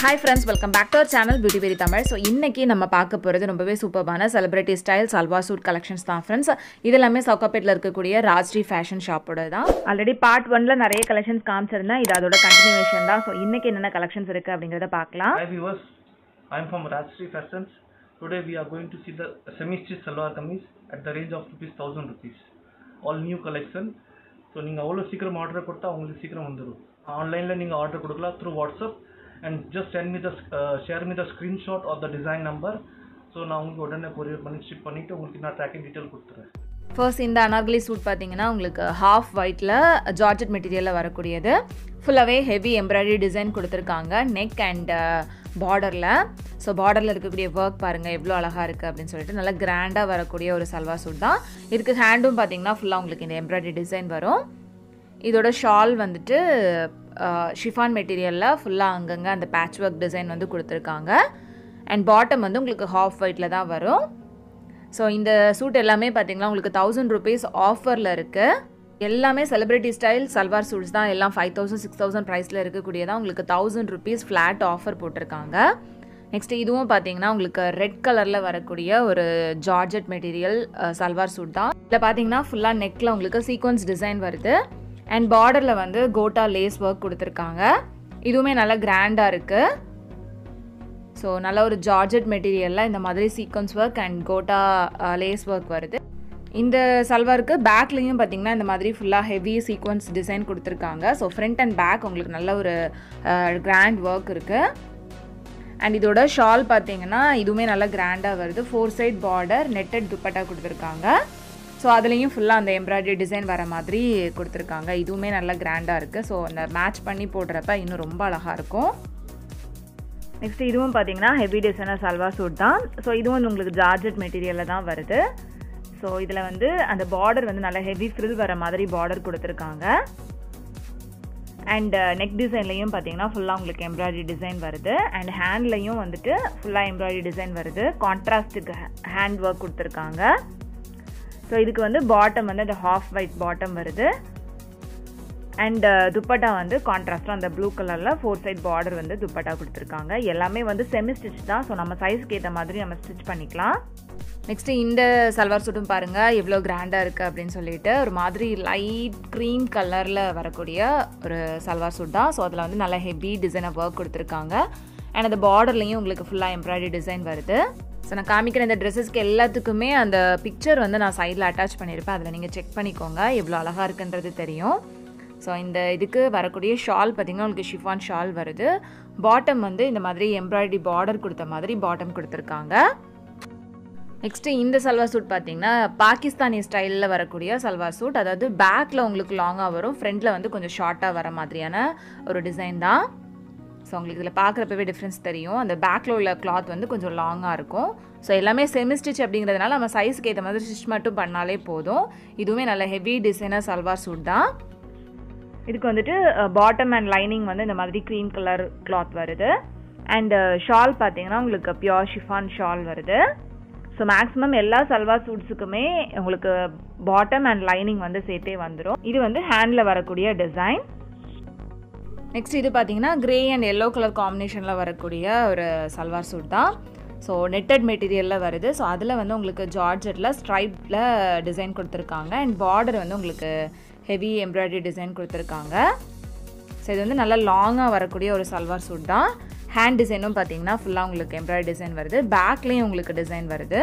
Hi friends welcome back to our channel beauty berry Tamil so இன்னைக்கு நம்ம பார்க்க போகிறது ரொம்பவே சூப்பர்பான celebrity style salwar suit collections தான் ஃப்ரெண்ட்ஸ் இது எல்லாமே சவுக்காப்பேட்டில் இருக்கக்கூடிய ராஜ்ஸ்ரீ ஃபேஷன் ஷாப்போட தான் ஆல்ரெடி பார்ட் ஒன்ல நிறைய கலெக்ஷன்ஸ் காமிச்சிருந்தேன் இது அதோட கண்டினியூஷன் தான் ஸோ இன்னைக்கு என்னென்ன கலெக்ஷன்ஸ் இருக்குது அப்படிங்கிறத பார்க்கலாம் Hi viewers, I am from Rajshri Fashions. Today we are going to see the semi-stitch salwar kameez at the range of rupees 1000 rupees. All new collection. So நீங்கள் அவ்வளோ சீக்கிரம் ஆர்டர் கொடுத்தா உங்களுக்கு சீக்கிரம் வந்துடும் ஆன்லைனில் நீங்கள் ஆர்டர் கொடுக்கலாம் through WhatsApp and just send me the share me the screenshot of the design number so நான் உங்களுக்கு உடனே கொரியர் பண்ணி ஷிப் பண்ணிவிட்டு உங்களுக்கு நான் ட்ராக்கிங் டீட்டெயில் கொடுத்துறேன் ஃபர்ஸ்ட் இந்த அனார்கலி சூட் பார்த்தீங்கன்னா உங்களுக்கு ஹாஃப் ஒயிட்டில் ஜார்ஜெட் மெட்டீரியலில் வரக்கூடியது ஃபுல்லாகவே ஹெவி எம்ப்ராய்டரி டிசைன் கொடுத்துருக்காங்க நெக் அண்ட் பார்டரில் ஸோ பார்டரில் இருக்கக்கூடிய ஒர்க் பாருங்கள் எவ்வளோ அழகாக இருக்குது அப்படின்னு சொல்லிட்டு நல்லா கிராண்டாக வரக்கூடிய ஒரு சல்வா சூட் தான் இதுக்கு ஹேண்டும் பார்த்தீங்கன்னா ஃபுல்லாக உங்களுக்கு இந்த எம்ப்ராய்டரி டிசைன் வரும் இதோட ஷால் வந்துட்டு ஷிஃபான் மெட்டீரியலில் ஃபுல்லாக அங்கங்கே அந்த பேட்ச் ஒர்க் டிசைன் வந்து கொடுத்துருக்காங்க அண்ட் பாட்டம் வந்து உங்களுக்கு ஹாஃப் ஒயிட்டில் தான் வரும் ஸோ இந்த சூட் எல்லாமே பார்த்தீங்கன்னா உங்களுக்கு தௌசண்ட் ருபீஸ் ஆஃபரில் இருக்குது எல்லாமே செலிப்ரிட்டி ஸ்டைல் சல்வார் சூட்ஸ் தான் எல்லாம் ஃபைவ் தௌசண்ட் சிக்ஸ் தௌசண்ட் ப்ரைஸில் இருக்கக்கூடியதான் உங்களுக்கு தௌசண்ட் ருபீஸ் ஃப்ளாட் ஆஃபர் போட்டிருக்காங்க நெக்ஸ்ட் இதுவும் பார்த்தீங்கன்னா உங்களுக்கு ரெட் கலரில் வரக்கூடிய ஒரு ஜார்ஜெட் மெட்டீரியல் சல்வார் சூட் தான் இதில் பார்த்தீங்கன்னா ஃபுல்லாக நெக்கில் உங்களுக்கு சீக்வன்ஸ் டிசைன் வருது அண்ட் பார்டரில் வந்து கோட்டா லேஸ் ஒர்க் கொடுத்துருக்காங்க இதுவுமே நல்லா கிராண்டாக இருக்குது ஸோ நல்ல ஒரு ஜார்ஜெட் மெட்டீரியலில் இந்த மாதிரி sequins work and gota lace work வருது இந்த சல்வாருக்கு பேக்லேயும் பார்த்தீங்கன்னா இந்த மாதிரி ஃபுல்லாக ஹெவி சீக்வன்ஸ் டிசைன் கொடுத்துருக்காங்க ஸோ ஃப்ரண்ட் அண்ட் பேக் உங்களுக்கு நல்ல ஒரு கிராண்ட் ஒர்க் இருக்குது அண்ட் இதோட ஷால் பார்த்தீங்கன்னா இதுவுமே நல்லா கிராண்டாக வருது four side border netted dupatta கொடுத்துருக்காங்க ஸோ அதுலேயும் ஃபுல்லாக அந்த எம்ப்ராய்டரி டிசைன் வர மாதிரி கொடுத்துருக்காங்க இதுவுமே நல்லா கிராண்டாக இருக்குது ஸோ அந்த மேட்ச் பண்ணி போடுறப்ப இன்னும் ரொம்ப அழகாக இருக்கும் நெக்ஸ்ட் இதுவும் பார்த்தீங்கன்னா ஹெவி டிசைனர் சல்வா சூட் தான் ஸோ இதுவும் வந்து உங்களுக்கு ஜார்ஜெட் மெட்டீரியலில் தான் வருது ஸோ இதில் வந்து அந்த பார்டர் வந்து நல்லா ஹெவி ஃப்ரில் வர மாதிரி பார்டர் கொடுத்துருக்காங்க அண்ட் நெக் டிசைன்லையும் பார்த்தீங்கன்னா ஃபுல்லாக உங்களுக்கு எம்ப்ராய்டரி டிசைன் வருது அண்ட் ஹேண்ட்லையும் வந்துட்டு ஃபுல்லாக எம்ப்ராய்டரி டிசைன் வருது கான்ட்ராஸ்ட்டுக்கு ஹேண்ட் ஒர்க் கொடுத்துருக்காங்க ஸோ இதுக்கு வந்து பாட்டம் வந்து அந்த ஹாஃப் ஒயிட் பாட்டம் வருது அண்ட் துப்பட்டா வந்து கான்ட்ராஸ்டாக அந்த ப்ளூ கலரில் ஃபோர் சைட் பார்டர் வந்து துப்பட்டா கொடுத்துருக்காங்க எல்லாமே வந்து செமி ஸ்டிச் தான் ஸோ நம்ம சைஸ்க்கு ஏற்ற மாதிரி நம்ம ஸ்டிச் பண்ணிக்கலாம் நெக்ஸ்ட்டு இந்த சல்வார் சூட்டும் பாருங்கள் எவ்வளோ கிராண்டாக இருக்குது அப்படின்னு சொல்லிட்டு ஒரு மாதிரி லைட் க்ரீம் கலரில் வரக்கூடிய ஒரு சல்வார் சூட் தான் ஸோ அதில் வந்து நல்லா ஹெவி டிசைன் ஆஃப் ஒர்க் கொடுத்துருக்காங்க அண்ட் அந்த பார்டர்லேயும் உங்களுக்கு ஃபுல்லாக எம்ப்ராய்டரி டிசைன் வருது ஸோ நான் காமிக்கிற இந்த ட்ரெஸ்ஸஸ்க்கு எல்லாத்துக்குமே அந்த பிக்சர் வந்து நான் சைடில் அட்டாச் பண்ணியிருப்பேன் அதில் நீங்கள் செக் பண்ணிக்கோங்க எவ்வளோ அழகாக இருக்குன்றது தெரியும் ஸோ இந்த இதுக்கு வரக்கூடிய ஷால் பார்த்திங்கன்னா உங்களுக்கு ஷிஃபான் ஷால் வருது பாட்டம் வந்து இந்த மாதிரி எம்ப்ராய்டரி பார்டர் கொடுத்த மாதிரி பாட்டம் கொடுத்துருக்காங்க நெக்ஸ்ட்டு இந்த சல்வார் சூட் பார்த்தீங்கன்னா பாகிஸ்தானி ஸ்டைலில் வரக்கூடிய சல்வார் சூட் அதாவது பேக்கில் உங்களுக்கு லாங்காக வரும் ஃப்ரண்ட்டில் வந்து கொஞ்சம் ஷார்ட்டாக வர மாதிரியான ஒரு டிசைன் தான் ஸோ உங்களுக்கு இதில் பார்க்குறப்பவே டிஃப்ரென்ஸ் தெரியும் அந்த பேக்கில் உள்ள கிளாத் வந்து கொஞ்சம் லாங்காக இருக்கும் ஸோ எல்லாமே செமி ஸ்டிச் அப்படிங்கிறதுனால நம்ம சைஸ்க்கு ஏற்ற மாதிரி ஸ்டிச் மட்டும் பண்ணாலே போதும் இதுவுமே நல்ல ஹெவி டிசைனர் சல்வார் சூட் தான் இதுக்கு வந்துட்டு பாட்டம் அண்ட் லைனிங் வந்து இந்த மாதிரி க்ரீம் கலர் கிளாத் வருது அண்டு ஷால் பார்த்தீங்கன்னா உங்களுக்கு பியோர் ஷிஃபான் ஷால் வருது ஸோ மேக்ஸிமம் எல்லா சல்வார் சூட்ஸுக்குமே உங்களுக்கு பாட்டம் அண்ட் லைனிங் வந்து சேர்த்தே வந்துடும் இது வந்து ஹேண்டில் வரக்கூடிய டிசைன் நெக்ஸ்ட் இது பார்த்தீங்கன்னா கிரே அண்ட் எல்லோ கலர் காம்பினேஷனில் வரக்கூடிய ஒரு சல்வார் சூட் தான் ஸோ நெட்டட் மெட்டீரியலில் வருது ஸோ அதில் வந்து உங்களுக்கு ஜார்ஜெட்டில் ஸ்ட்ரைப்பில் டிசைன் கொடுத்துருக்காங்க அண்ட் பார்டர் வந்து உங்களுக்கு ஹெவி எம்ப்ராய்டரி டிசைன் கொடுத்துருக்காங்க ஸோ இது வந்து நல்லா லாங்காக வரக்கூடிய ஒரு சல்வார் சூட் தான் ஹேண்ட் டிசைனும் பார்த்தீங்கன்னா ஃபுல்லாக உங்களுக்கு எம்ப்ராய்டரி டிசைன் வருது பேக்லேயும் உங்களுக்கு டிசைன் வருது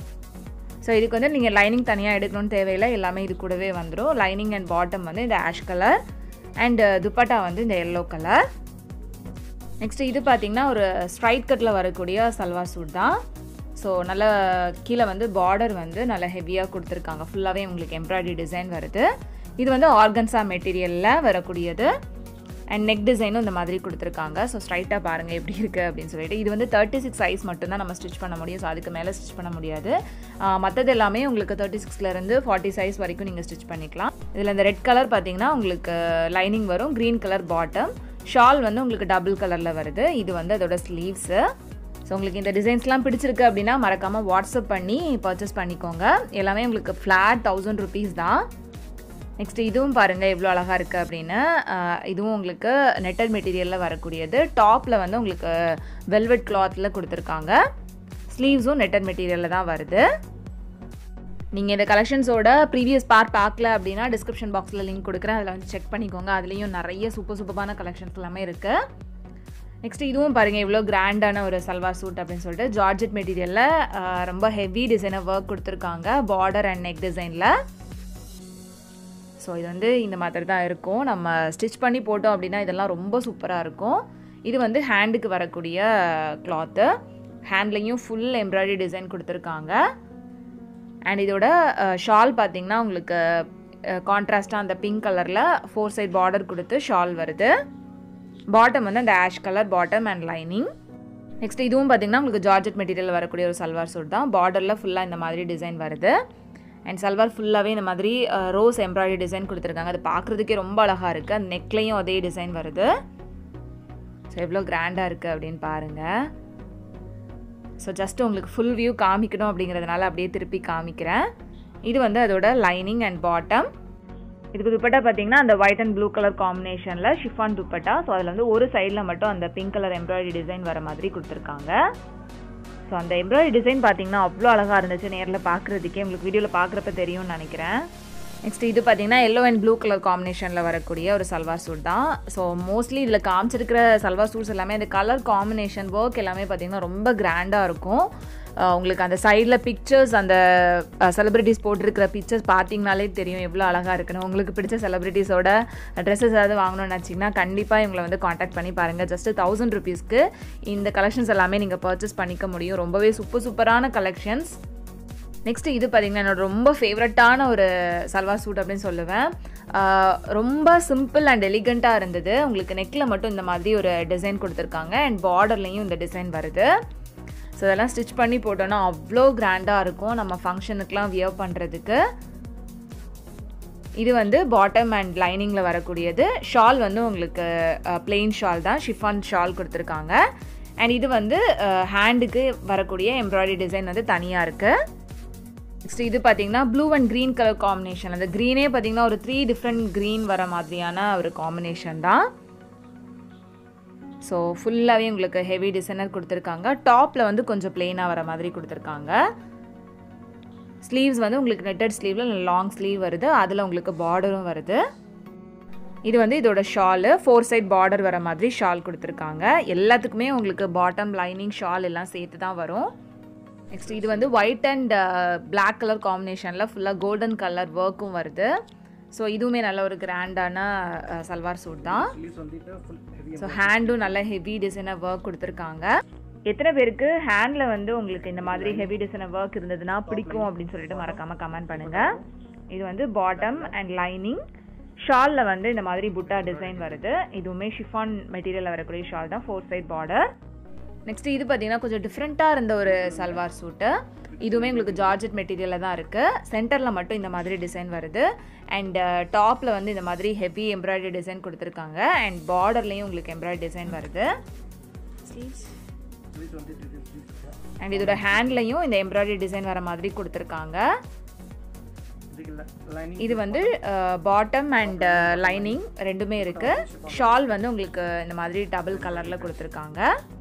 ஸோ இதுக்கு வந்து நீங்கள் லைனிங் தனியாக எடுக்கணும்னு தேவையில்லை எல்லாமே இது கூடவே வந்துடும் லைனிங் அண்ட் பாட்டம் வந்து இந்த ஆஷ் கலர் அண்ட் துப்பட்டா வந்து இந்த எல்லோ கலர் நெக்ஸ்ட் இது பார்த்தீங்கன்னா ஒரு ஸ்ட்ரைட் கட்டில் வரக்கூடிய சல்வார் சூட் தான் ஸோ நல்ல கீழே வந்து பார்டர் வந்து நல்லா ஹெவியாக கொடுத்துருக்காங்க ஃபுல்லாகவே உங்களுக்கு எம்ப்ராய்டரி டிசைன் வருது இது வந்து ஆர்கன்ஸா மெட்டீரியலில் வரக்கூடியது அண்ட் நெக் டிசைனும் இந்த மாதிரி கொடுத்துருக்காங்க ஸோ ஸ்ட்ரைட்டாக பாருங்கள் எப்படி இருக்குது அப்படின்னு சொல்லிட்டு இது வந்து தேர்ட்டி சிக்ஸ் சைஸ் மட்டும்தான் நம்ம ஸ்டிச் பண்ண முடியும் ஸோ அதுக்கு மேலே ஸ்டிச் பண்ண முடியாது மற்றது எல்லாமே உங்களுக்கு தேர்ட்டி சிக்ஸ்லேருந்து ஃபார்ட்டி சைஸ் வரைக்கும் நீங்கள் ஸ்டிச் பண்ணிக்கலாம் இதில் இந்த ரெட் கலர் பார்த்தீங்கன்னா உங்களுக்கு லைனிங் வரும் க்ரீன் கலர் பாட்டம் ஷால் வந்து உங்களுக்கு டபுள் கலரில் வருது இது வந்து அதோட ஸ்லீவ்ஸு ஸோ உங்களுக்கு இந்த டிசைன்ஸ்லாம் பிடிச்சிருக்கு அப்படின்னா மறக்காமல் வாட்ஸ்அப் பண்ணி பர்ச்சேஸ் பண்ணிக்கோங்க எல்லாமே உங்களுக்கு ஃப்ளாட் தௌசண்ட் ருபீஸ் தான் நெக்ஸ்ட் இதுவும் பாருங்கள் எவ்வளோ அழகாக இருக்குது அப்படின்னு ஆஹ் இதுவும் உங்களுக்கு நெட்டட் மெட்டீரியலில் வரக்கூடியது டாப்பில் வந்து உங்களுக்கு வெல்வெட் கிளாத்தில் கொடுத்துருக்காங்க ஸ்லீவ்ஸும் நெட்டட் மெட்டீரியலில் தான் வருது நீங்கள் இந்த கலெக்ஷன்ஸோட ப்ரீவியஸ் பார்ட் பார்க்கல அப்படின்னா டிஸ்கிரிப்ஷன் பாக்ஸில் லிங்க் கொடுக்குறேன் அதில் வந்து செக் பண்ணிக்கோங்க அதுலேயும் நிறைய சூப்பர் சூப்பரான கலெக்ஷன்ஸ் எல்லாமே இருக்குது நெக்ஸ்ட் இதுவும் பாருங்கள் இவ்வளோ கிராண்டான ஒரு சல்வார் சூட் அப்படின்னு சொல்லிட்டு ஜார்ஜெட் மெட்டீரியலில் ரொம்ப ஹெவி டிசைனாக ஒர்க் கொடுத்துருக்காங்க பார்டர் அண்ட் நெக் டிசைனில் ஸோ இது வந்து இந்த மாதிரி தான் இருக்கும் நம்ம ஸ்டிச் பண்ணி போட்டோம் அப்படின்னா இதெல்லாம் ரொம்ப சூப்பராக இருக்கும் இது வந்து ஹேண்டுக்கு வரக்கூடிய கிளாத்து ஹேண்ட்லேயும் ஃபுல் எம்ப்ராய்டரி டிசைன் கொடுத்துருக்காங்க அண்ட் இதோட ஷால் பார்த்தீங்கன்னா உங்களுக்கு கான்ட்ராஸ்ட்டாக அந்த பிங்க் கலரில் ஃபோர் சைட் பார்டர் கொடுத்து ஷால் வருது பாட்டம் வந்து அந்த ash colour bottom and lining next இதுவும் பார்த்தீங்கன்னா உங்களுக்கு ஜார்ஜெட் மெட்டீரியல் வரக்கூடிய ஒரு சல்வார் சூட் தான் பார்டரில் ஃபுல்லாக இந்த மாதிரி டிசைன் வருது அண்ட் சல்வார் ஃபுல்லாகவே இந்த மாதிரி ரோஸ் எம்ப்ராய்டரி டிசைன் கொடுத்துருக்காங்க அது பார்க்குறதுக்கே ரொம்ப அழகாக இருக்குது அந்த நெக்லையும் அதே டிசைன் வருது ஸோ எவ்வளோ கிராண்டாக இருக்குது அப்படின்னு பாருங்கள் ஸோ ஜஸ்ட் உங்களுக்கு ஃபுல் வியூ காமிக்கணும் அப்படிங்கிறதுனால அப்படியே திருப்பி காமிக்கிறேன் இது வந்து அதோட லைனிங் அண்ட் பாட்டம் இதுக்கு துப்பட்டா பார்த்தீங்கன்னா அந்த ஒயிட் அண்ட் ப்ளூ கலர் காம்பினேஷனில் ஷிஃபான் துப்பட்டா ஸோ அதில் வந்து ஒரு சைடில் மட்டும் அந்த பிங்க் கலர் எம்ப்ராய்டரி டிசைன் வர மாதிரி கொடுத்துருக்காங்க ஸோ அந்த எம்ப்ராய்டரி டிசைன் பார்த்தீங்கன்னா அவ்வளோ அழகாக இருந்துச்சு நேரில் பார்க்குறதுக்கே உங்களுக்கு வீடியோவில் பார்க்குறப்ப தெரியும்னு நினைக்கிறேன் நெக்ஸ்ட் இது பார்த்தீங்கன்னா எல்லோ அண்ட் ப்ளூ கலர் காம்பினேஷனில் வரக்கூடிய ஒரு சல்வார் சூட் தான் ஸோ மோஸ்ட்லி இதில் காமிச்சிருக்கிற சல்வார் சூட்ஸ் எல்லாமே அந்த கலர் காம்பினேஷன் ஒர்க் எல்லாமே பார்த்தீங்கன்னா ரொம்ப கிராண்டாக இருக்கும் உங்களுக்கு அந்த சைடில் பிக்சர்ஸ் அந்த செலிப்ரிட்டிஸ் போட்டிருக்கிற பிக்சர்ஸ் பார்த்தீங்கனாலே தெரியும் எவ்வளோ அழகாக இருக்குன்னு உங்களுக்கு பிடிச்ச செலிப்ரிட்டிஸோட ட்ரெஸ்ஸஸ் ஏதாவது வாங்கணும்னு நினச்சிங்கன்னா கண்டிப்பாக இவங்களை வந்து காண்டாக்ட் பண்ணி பாருங்கள் ஜஸ்ட் தௌசண்ட் ருபீஸ்க்கு இந்த கலெக்ஷன்ஸ் எல்லாமே நீங்கள் பர்ச்சேஸ் பண்ணிக்க முடியும் ரொம்பவே சூப்பர் சூப்பரான கலெக்ஷன்ஸ் நெக்ஸ்ட் இது பார்த்தீங்கன்னா என்னோட ரொம்ப ஃபேவரட்டான ஒரு சல்வார் சூட் அப்படின்னு சொல்லுவேன் ரொம்ப சிம்பிள் அண்ட் எலிகண்ட்டாக இருந்தது உங்களுக்கு நெக்கில் மட்டும் இந்த மாதிரி ஒரு டிசைன் கொடுத்துருக்காங்க அண்ட் பார்டர்லேயும் இந்த டிசைன் வருது ஸோ இதெல்லாம் ஸ்டிச் பண்ணி போட்டோன்னா அவ்வளோ கிராண்டாக இருக்கும் நம்ம ஃபங்க்ஷனுக்குலாம் வியர் பண்ணுறதுக்கு இது வந்து பாட்டம் அண்ட் லைனிங்கில் வரக்கூடியது ஷால் வந்து உங்களுக்கு பிளெயின் ஷால் தான் ஷிஃபான் ஷால் கொடுத்துருக்காங்க அண்ட் இது வந்து ஹேண்டுக்கு வரக்கூடிய எம்ப்ராய்டரி டிசைன் வந்து தனியாக இருக்குது நெக்ஸ்ட் இது பார்த்தீங்கன்னா blue and green colour combination அந்த க்ரீனே பார்த்தீங்கன்னா ஒரு த்ரீ டிஃப்ரெண்ட் க்ரீன் வர மாதிரியான ஒரு காம்பினேஷன் தான் ஸோ ஃபுல்லாகவே உங்களுக்கு ஹெவி டிசைனர் கொடுத்துருக்காங்க டாப்பில் வந்து கொஞ்சம் பிளெயினாக வர மாதிரி கொடுத்துருக்காங்க ஸ்லீவ்ஸ் வந்து உங்களுக்கு நெட்டட் ஸ்லீவில் லாங் ஸ்லீவ் வருது அதில் உங்களுக்கு பார்டரும் வருது இது வந்து இதோட ஷாலு ஃபோர் சைட் பார்டர் வர மாதிரி ஷால் கொடுத்துருக்காங்க எல்லாத்துக்குமே உங்களுக்கு பாட்டம் லைனிங் ஷால் எல்லாம் சேர்த்து தான் வரும் நெக்ஸ்ட் இது வந்து ஒயிட் அண்ட் பிளாக் கலர் காம்பினேஷனில் ஃபுல்லாக கோல்டன் கலர் ஒர்க்கும் வருது ஸோ இதுவுமே நல்ல ஒரு கிராண்டான சல்வார் சூட் தான் ஸோ ஹேண்டும் நல்ல ஹெவி டிசைனாக ஒர்க் கொடுத்துருக்காங்க எத்தனை பேருக்கு ஹேண்டில் வந்து உங்களுக்கு இந்த மாதிரி ஹெவி டிசைனாக ஒர்க் இருந்ததுன்னா பிடிக்கும் அப்படின்னு சொல்லிட்டு மறக்காமல் கமெண்ட் பண்ணுங்கள் இது வந்து பாட்டம் அண்ட் லைனிங் ஷாலில் வந்து இந்த மாதிரி புட்டா டிசைன் வருது இதுவுமே ஷிஃபான் மெட்டீரியலில் வரக்கூடிய ஷால் தான் ஃபோர் சைட் பார்டர் நெக்ஸ்ட் இது பார்த்தீங்கன்னா கொஞ்சம் டிஃப்ரெண்ட்டாக இருந்த ஒரு சல்வார் சூட்டு இதுவுமே உங்களுக்கு ஜார்ஜெட் மெட்டீரியலில் தான் இருக்குது சென்டரில் மட்டும் இந்த மாதிரி டிசைன் வருது அண்ட் டாப்பில் வந்து இந்த மாதிரி ஹெவி எம்ப்ராய்டரி டிசைன் கொடுத்துருக்காங்க அண்ட் பார்டர்லேயும் உங்களுக்கு எம்ப்ராய்டரி டிசைன் வருது அண்ட் இதோட ஹேண்ட்லையும் இந்த எம்ப்ராய்டரி டிசைன் வர மாதிரி கொடுத்துருக்காங்க இது வந்து பாட்டம் அண்ட் லைனிங் ரெண்டுமே இருக்குது ஷால் வந்து உங்களுக்கு இந்த மாதிரி டபுள் கலரில் கொடுத்துருக்காங்க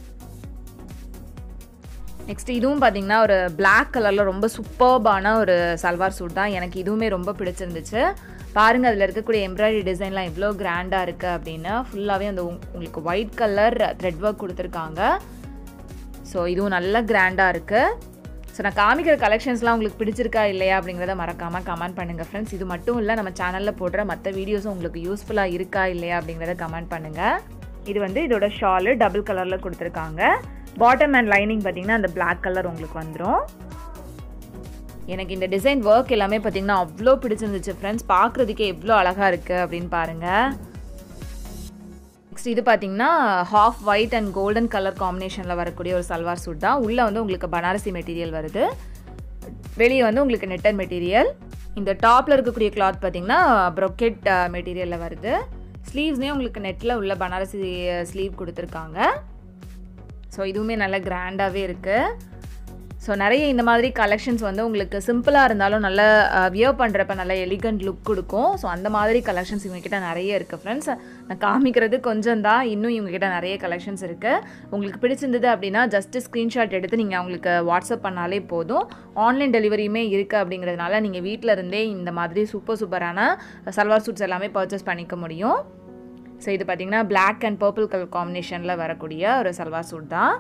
நெக்ஸ்ட் இதுவும் பார்த்தீங்கன்னா ஒரு பிளாக் கலரில் ரொம்ப சூப்பர்பான ஒரு சல்வார் சூட் தான் எனக்கு இதுவுமே ரொம்ப பிடிச்சிருந்துச்சு பாருங்கள் அதில் இருக்கக்கூடிய எம்ப்ராய்டரி டிசைன்லாம் எவ்வளோ கிராண்டாக இருக்குது அப்படின்னு ஃபுல்லாகவே அந்த உங்களுக்கு ஒயிட் கலர் த்ரெட் ஒர்க் கொடுத்துருக்காங்க ஸோ இதுவும் நல்ல கிராண்டாக இருக்குது ஸோ நான் காமிக்கிற கலெக்ஷன்ஸ்லாம் உங்களுக்கு பிடிச்சிருக்கா இல்லையா அப்படிங்கிறத மறக்காமல் கமெண்ட் பண்ணுங்கள் ஃப்ரெண்ட்ஸ் இது மட்டும் இல்லை நம்ம சேனலில் போடுற மற்ற வீடியோஸும் உங்களுக்கு யூஸ்ஃபுல்லாக இருக்கா இல்லையா அப்படிங்கிறத கமெண்ட் பண்ணுங்கள் இது வந்து இதோட ஷாலு டபுள் கலரில் கொடுத்துருக்காங்க பாட்டம் அண்ட் லைனிங் பார்த்தீங்கன்னா அந்த பிளாக் கலர் உங்களுக்கு வந்துடும் எனக்கு இந்த டிசைன் ஒர்க் எல்லாமே பார்த்தீங்கன்னா அவ்வளோ பிடிச்சிருந்துச்சு ஃப்ரெண்ட்ஸ் பார்க்குறதுக்கே எவ்வளோ அழகாக இருக்குது அப்படின்னு பாருங்கள் நெக்ஸ்ட் இது பார்த்தீங்கன்னா half white and golden colour காம்பினேஷனில் வரக்கூடிய ஒரு சல்வார் சூட் தான் உள்ளே வந்து உங்களுக்கு பனாரசி மெட்டீரியல் வருது வெளியே வந்து உங்களுக்கு நெட்டர் மெட்டீரியல் இந்த டாப்பில் இருக்கக்கூடிய கிளாத் பார்த்தீங்கன்னா ப்ரொக்கெட் மெட்டீரியலில் வருது ஸ்லீவ்ஸ்லேயும் உங்களுக்கு நெட்டில் உள்ள பனாரசி ஸ்லீவ் கொடுத்துருக்காங்க ஸோ இதுவுமே நல்ல கிராண்டாகவே இருக்குது ஸோ ஸோ நிறைய இந்த மாதிரி கலெக்ஷன்ஸ் வந்து உங்களுக்கு சிம்பிளாக இருந்தாலும் நல்ல வியர் பண்ணுறப்ப நல்ல எலிகண்ட் லுக் கொடுக்கும் ஸோ அந்த மாதிரி கலெக்ஷன்ஸ் இவங்ககிட்ட நிறைய இருக்குது ஃப்ரெண்ட்ஸ் நான் காமிக்கிறது கொஞ்சம் தான் இன்னும் இவங்ககிட்ட நிறைய கலெக்ஷன்ஸ் இருக்குது உங்களுக்கு பிடிச்சிருந்தது அப்படின்னா ஜஸ்ட்டு ஸ்க்ரீன்ஷாட் எடுத்து நீங்கள் அவங்களுக்கு வாட்ஸ்அப் பண்ணாலே போதும் ஆன்லைன் டெலிவரியுமே இருக்குது அப்படிங்கிறதுனால நீங்கள் வீட்டில் இருந்தே இந்த மாதிரி சூப்பர் சூப்பரான சல்வார் சூட்ஸ் எல்லாமே பர்ச்சேஸ் பண்ணிக்க முடியும் ஸோ இது பார்த்தீங்கன்னா பிளாக் அண்ட் பர்பிள் கலர் காம்பினேஷனில் வரக்கூடிய ஒரு சல்வார் சூட் தான்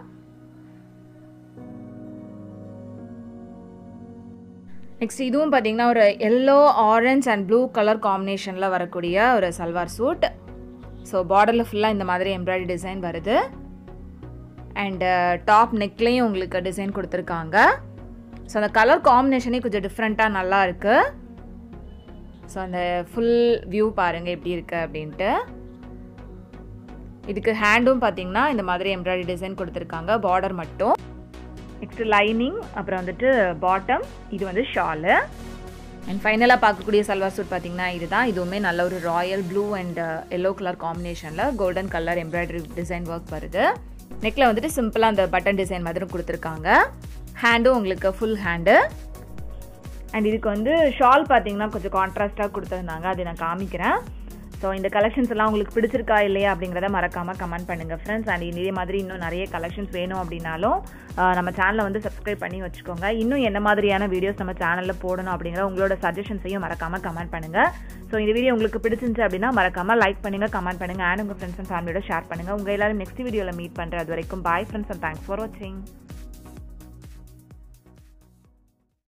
நெக்ஸ்ட் இதுவும் பார்த்தீங்கன்னா ஒரு yellow orange and blue colour காம்பினேஷனில் வரக்கூடிய ஒரு சல்வார் சூட் ஸோ பார்டரில் ஃபுல்லாக இந்த மாதிரி எம்ப்ராய்டரி டிசைன் வருது அண்டு டாப் நெக்லேயும் உங்களுக்கு டிசைன் கொடுத்துருக்காங்க ஸோ அந்த கலர் காம்பினேஷனே கொஞ்சம் டிஃப்ரெண்ட்டாக நல்லா இருக்குது ஸோ அந்த ஃபுல் வியூ பாருங்கள் எப்படி இருக்குது அப்படின்ட்டு இதுக்கு ஹேண்டும் பார்த்தீங்கன்னா இந்த மாதிரி எம்ப்ராய்டரி டிசைன் கொடுத்துருக்காங்க பார்டர் மட்டும் நெக்ஸ்ட் லைனிங் அப்புறம் வந்துட்டு பாட்டம் இது வந்து ஷாலு அண்ட் ஃபைனலாக பார்க்கக்கூடிய சல்வார் சூட் பார்த்தீங்கன்னா இதுதான் இதுவுமே நல்ல ஒரு royal blue and yellow colour காம்பினேஷனில் golden colour embroidery design work வருது நெக்கில் வந்துட்டு சிம்பிளாக அந்த பட்டன் டிசைன் மாதிரி கொடுத்துருக்காங்க ஹேண்டும் உங்களுக்கு ஃபுல் ஹேண்டு அண்ட் இதுக்கு வந்து ஷால் பார்த்தீங்கன்னா கொஞ்சம் கான்ட்ராஸ்ட்டாக கொடுத்துருந்தாங்க அதை நான் காமிக்கிறேன் ஸோ இந்த கலெக்ஷன்ஸ் எல்லாம் உங்களுக்கு பிடிச்சிருக்கா இல்லையா அப்படிங்கிறத மறக்காமல் கமெண்ட் பண்ணுங்கள் ஃப்ரெண்ட்ஸ் அண்ட் இதே மாதிரி இன்னும் நிறைய கலெக்ஷன்ஸ் வேணும் அப்படின்னாலும் நம்ம சேனலை வந்து சப்ஸ்கிரைப் பண்ணி வச்சுக்கோங்க இன்னும் என்ன மாதிரியான வீடியோஸ் நம்ம சேனலில் போடணும் அப்படிங்கிற உங்களோட சஜஷன்ஸையும் மறக்காமல் கமெண்ட் பண்ணுங்கள் ஸோ இந்த வீடியோ உங்களுக்கு பிடிச்சிருந்துச்சு அப்படின்னா மறக்காமல் லைக் பண்ணுங்கள் கமெண்ட் பண்ணுங்கள் அண்ட் உங்கள் ஃப்ரெண்ட்ஸ் அண்ட் ஃபேமிலியோட ஷேர் பண்ணுங்கள் உங்கள் எல்லாரும் நெக்ஸ்ட் வீடியோவில் மீட் பண்ணுறது வரைக்கும் bye friends and thanks for வாட்சிங்